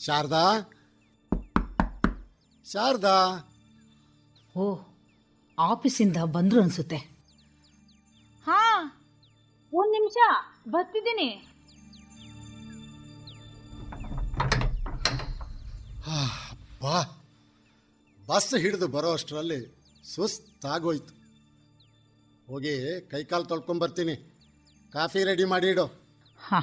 ಶಾರದಾ ಶಾರದಾ ಓ ಆಫೀಸಿಂದ ಬಂದ್ರು ಅನ್ಸುತ್ತೆ ಹಾ ಒಂದ್ ನಿಮಿಷ ಬರ್ತಿದ್ದೀನಿ ಬಾ ಬಸ್ ಹಿಡಿದು ಬರೋ ಅಷ್ಟರಲ್ಲಿ ಸುಸ್ತಾಗೋಯ್ತು ಹೋಗಿ ಕೈಕಾಲು ತೊಳ್ಕೊಂಬರ್ತೀನಿ ಕಾಫಿ ರೆಡಿ ಮಾಡಿ ಇಡು ಹಾ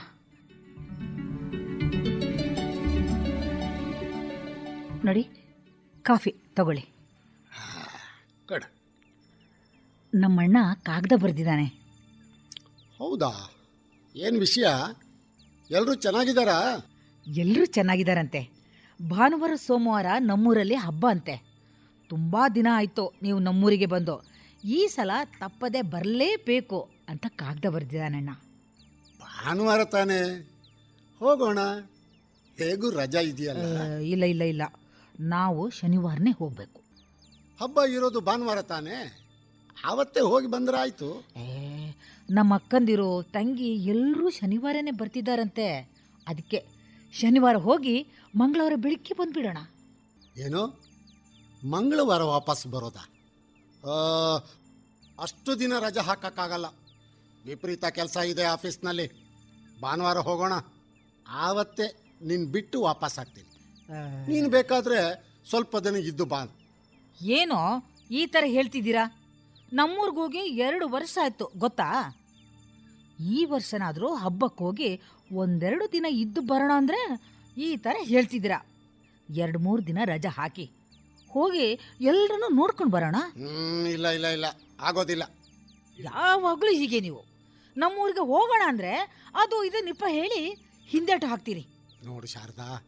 ನೋಡಿ ಕಾಫಿ ತಗೊಳ್ಳಿ ಕಡ್ ನಮ್ಮಣ್ಣ ಕಾಗದ ಬರೆದಿದ್ದಾನೆ ಹೌದಾ ಏನು ವಿಷಯ ಎಲ್ಲರೂ ಚೆನ್ನಾಗಿದ್ದಾರಾ ಎಲ್ಲರೂ ಚೆನ್ನಾಗಿದ್ದಾರಂತೆ ಭಾನುವಾರ ಸೋಮವಾರ ನಮ್ಮೂರಲ್ಲಿ ಹಬ್ಬ ಅಂತೆ ತುಂಬ ದಿನ ಆಯಿತು ನೀವು ನಮ್ಮೂರಿಗೆ ಬಂದು ಈ ಸಲ ತಪ್ಪದೆ ಬರಲೇಬೇಕು ಅಂತ ಕಾಗದ ಬರೆದಿದ್ದಾನಣ್ಣ ಭಾನುವಾರ ತಾನೇ ಹೋಗೋಣ ಹೇಗೂ ರಜಾ ಇದೆಯಲ್ಲ ಇಲ್ಲ ಇಲ್ಲ ಇಲ್ಲ ನಾವು ಶನಿವಾರನೇ ಹೋಗಬೇಕು ಹಬ್ಬ ಇರೋದು ಭಾನುವಾರ ತಾನೇ ಆವತ್ತೇ ಹೋಗಿ ಬಂದ್ರೆ ಆಯ್ತು ಏ ನಮ್ಮ ಅಕ್ಕಂದಿರು ತಂಗಿ ಎಲ್ಲರೂ ಶನಿವಾರನೇ ಬರ್ತಿದ್ದಾರಂತೆ ಅದಕ್ಕೆ ಶನಿವಾರ ಹೋಗಿ ಮಂಗಳವಾರ ಬೆಳಿಗ್ಗೆ ಬಂದ್ಬಿಡೋಣ ಏನು ಮಂಗಳವಾರ ವಾಪಸ್ ಬರೋದಾ ಆ, ಅಷ್ಟು ದಿನ ರಜೆ ಹಾಕಕ್ಕಾಗಲ್ಲ ವಿಪರೀತ ಕೆಲಸ ಇದೆ ಆಫೀಸ್ನಲ್ಲಿ ಭಾನುವಾರ ಹೋಗೋಣ ಆವತ್ತೇ ನಿನ್ ಬಿಟ್ಟು ವಾಪಸ್ ಆಗ್ತೀನಿ ನೀನು ಬೇಕಾದ್ರೆ ಸ್ವಲ್ಪ ದಿನ ಇದ್ದು ಬಾ ಏನೋ ಈ ಥರ ಹೇಳ್ತಿದ್ದೀರಾ ನಮ್ಮೂರ್ಗೋಗಿ ಎರಡು ವರ್ಷ ಆಯ್ತು ಗೊತ್ತಾ ಈ ವರ್ಷನಾದರೂ ಹಬ್ಬಕ್ಕೆ ಹೋಗಿ ಒಂದೆರಡು ದಿನ ಇದ್ದು ಬರೋಣ ಅಂದರೆ ಈ ಥರ ಹೇಳ್ತಿದ್ದೀರಾ ಎರಡು ಮೂರು ದಿನ ರಜೆ ಹಾಕಿ ಹೋಗಿ ಎಲ್ಲರನ್ನೂ ನೋಡ್ಕೊಂಡು ಬರೋಣ ಹ್ಮ್ ಇಲ್ಲ ಇಲ್ಲ ಇಲ್ಲ ಆಗೋದಿಲ್ಲ ಯಾವಾಗಲೂ ಹೀಗೆ ನೀವು ನಮ್ಮೂರಿಗೆ ಹೋಗೋಣ ಅಂದರೆ ಅದು ಇದು ನಿಪ್ಪ ಹೇಳಿ ಹಿಂದೇಟು ಹಾಕ್ತೀರಿ ನೋಡು ಶಾರದಾ